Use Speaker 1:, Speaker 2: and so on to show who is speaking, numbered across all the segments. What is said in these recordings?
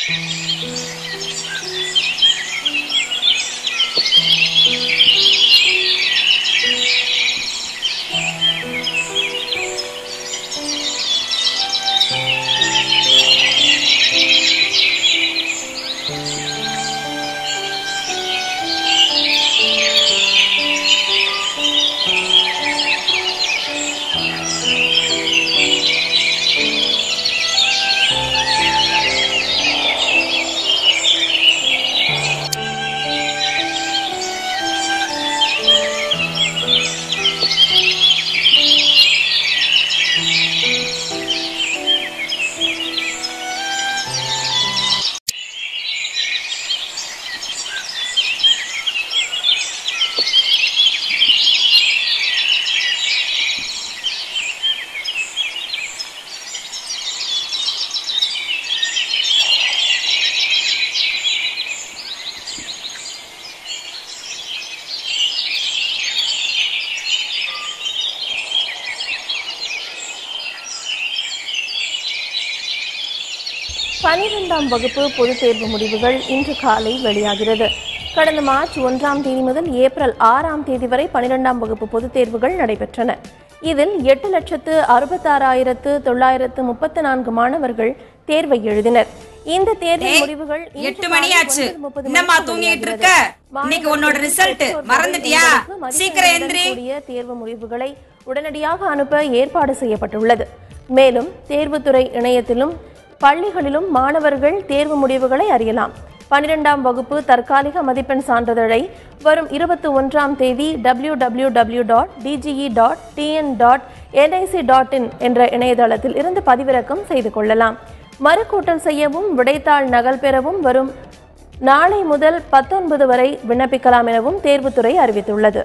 Speaker 1: பனிரெண்டாம் வகுப்பு பொதுத் தேர்வு முடிவுகள் இன்று காலை வெளியாகிறது கடந்த மார்ச் ஒன்றாம் தேதி முதல் ஏப்ரல் ஆறாம் தேதி வரை பனிரெண்டாம் வகுப்பு பொதுத் தேர்வுகள் நடைபெற்றன இதில் எட்டு லட்சத்து அறுபத்தாறாயிரத்து தொள்ளாயிரத்து முப்பத்து நான்கு மாணவர்கள் தேர்வை எழுதினர் இந்த தேர்வு
Speaker 2: ஏய்,
Speaker 1: முடிவுகள் இன்று
Speaker 2: எட்டு
Speaker 1: காலை
Speaker 2: மணி ஆச்சு.
Speaker 1: 9:30
Speaker 2: என்னம்மா
Speaker 1: மணிக்கு
Speaker 2: தூங்கிட்டு
Speaker 1: வெளியாகிறது.
Speaker 2: இருக்க? இன்னைக்கு உன்னோட
Speaker 1: மாணவர்கள்,
Speaker 2: result
Speaker 1: பெற்றோர்கள்
Speaker 2: மறந்துட்டியா?
Speaker 1: என்பதற்கு மதிப்பெண்ணுடன்
Speaker 2: சீக்கிரம் எந்திரி.
Speaker 1: கூடிய தேர்வு முடிவுகளை உடனடியாக அனுப்ப ஏற்பாடு செய்யப்பட்டுள்ளது மேலும் தேர்வுத்துறை இணையத்திலும் பள்ளிகளிலும் மாணவர்கள் தேர்வு முடிவுகளை அறியலாம் பனிரெண்டாம் வகுப்பு தற்காலிக மதிப்பெண் சான்றிதழை வரும் இருபத்தி ஒன்றாம் தேதி W W W dot DGE dot TN dot NIC dot in என்ற இணையதளத்தில் இருந்து பதிவிறக்கம் செய்து கொள்ளலாம் மறுகூட்டல் செய்யவும் விடைத்தாள் நகல் பெறவும் வரும் நாளை முதல் பத்தொன்பது வரை விண்ணப்பிக்கலாம் எனவும் தேர்வுத்துறை அறிவித்துள்ளது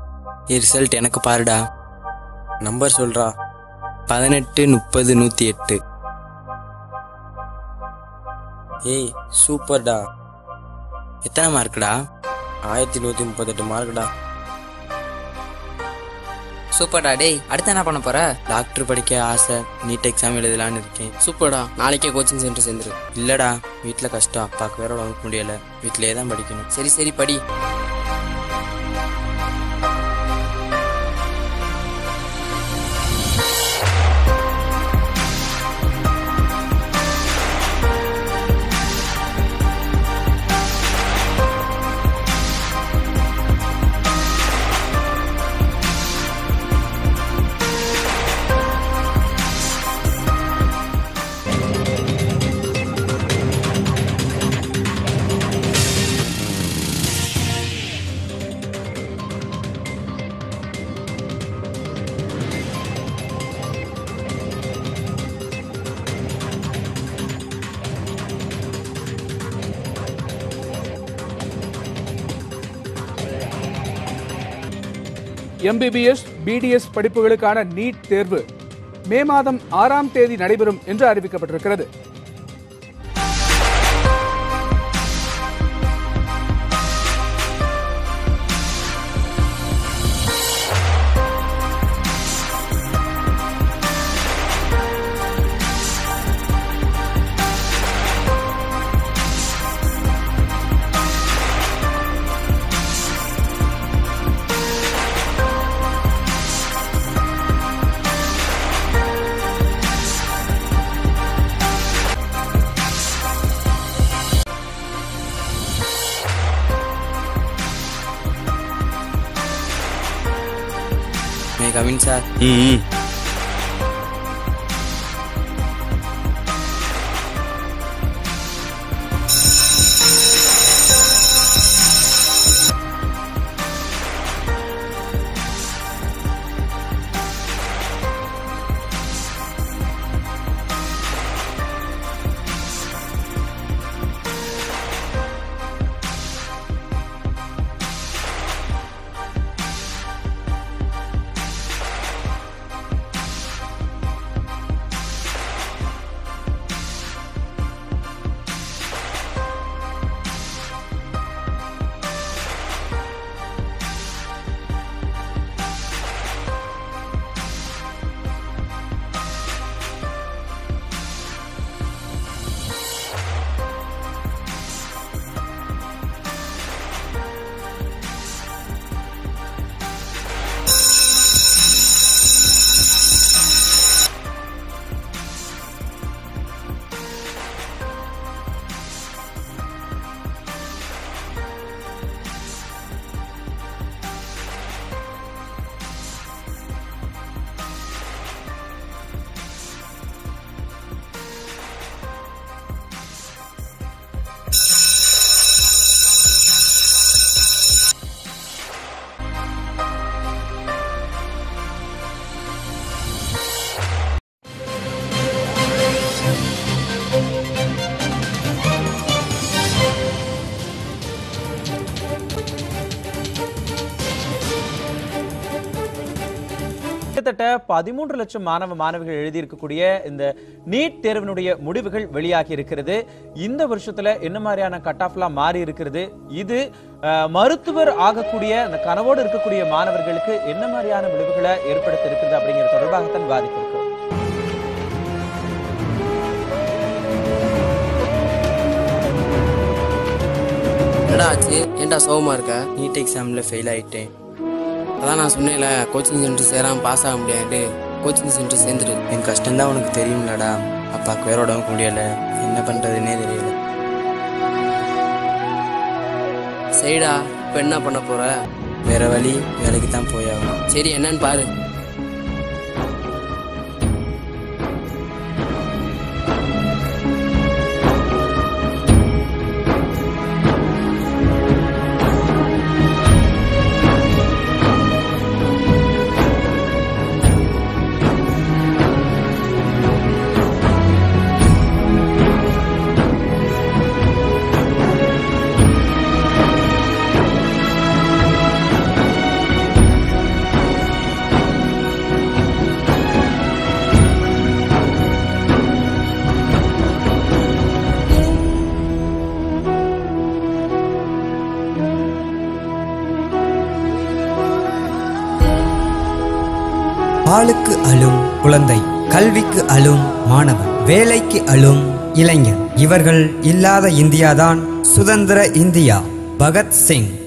Speaker 3: ரிசல்ட் எனக்கு பாருடா
Speaker 4: நம்பர் சொல்றா
Speaker 3: பதினெட்டு முப்பது நூற்றி எட்டு
Speaker 4: ஏய் சூப்பர்டா
Speaker 3: எத்தனை மார்க்குடா
Speaker 4: ஆயிரத்தி நூத்தி முப்பத்தெட்டு மார்க்டா
Speaker 5: சூப்பர்டா டேய் அடுத்து என்ன பண்ண போற
Speaker 3: டாக்டர் படிக்க ஆசை நீட் எக்ஸாம் எழுதலான்னு இருக்கேன்
Speaker 6: சூப்பர்டா நாளைக்கே கோச்சிங் சென்டர் சேர்ந்துரு
Speaker 3: இல்லைடா வீட்டில் கஷ்டம் அப்பாவுக்கு வேற உடம்புக்கு முடியலை வீட்டிலேயே தான் படிக்கணும்
Speaker 5: சரி சரி படி
Speaker 7: எம்பிபிஎஸ் பிடிஎஸ் படிப்புகளுக்கான நீட் தேர்வு மே மாதம் ஆறாம் தேதி நடைபெறும் என்று அறிவிக்கப்பட்டிருக்கிறது
Speaker 3: மே கவின் சார்
Speaker 4: ம்
Speaker 2: கிட்டத்தட்ட பதிமூன்று லட்சம் மாணவ மாணவிகள் எழுதியிருக்கக்கூடிய இந்த நீட் தேர்வினுடைய முடிவுகள் வெளியாகி இருக்கிறது இந்த வருஷத்துல என்ன மாதிரியான கட் ஆஃப்லாம் மாறி இருக்கிறது இது அஹ், மருத்துவர் ஆகக்கூடிய அந்த கனவோடு இருக்கக்கூடிய மாணவர்களுக்கு என்ன மாதிரியான விளைவுகளை ஏற்படுத்த இருக்கிறது அப்படிங்கிறது தொடர்பாகத்தான் விவாதிக்க இருக்கிறோம்
Speaker 6: என்னடா ஆச்சு ஏன்டா சோகமா இருக்க
Speaker 3: நீட் எக்ஸாமில் ஃபெயில் ஆயிட்டேன்
Speaker 6: அதான் நான் சொன்னேன்ல கோச்சிங் சென்டர் சேராம பாஸ் ஆக முடியாது கோச்சிங் சென்டர் சேர்ந்துரு
Speaker 3: என் கஷ்டம்தான் உனக்கு தெரியும்லடா அப்பாவுக்கு வேற உடம்புக்கு முடியல என்ன பண்ணுறதுனே தெரியல
Speaker 6: சரிடா இப்போ என்ன பண்ண போற
Speaker 3: வேற வழி வேலைக்கு தான் போயாகணும்
Speaker 6: சரி என்னன்னு பாரு
Speaker 8: பாலுக்கு அழும் குழந்தை கல்விக்கு அழும் மாணவன் வேலைக்கு அழும் இளைஞர் இவர்கள் இல்லாத இந்தியாதான் சுதந்திர இந்தியா பகத் சிங்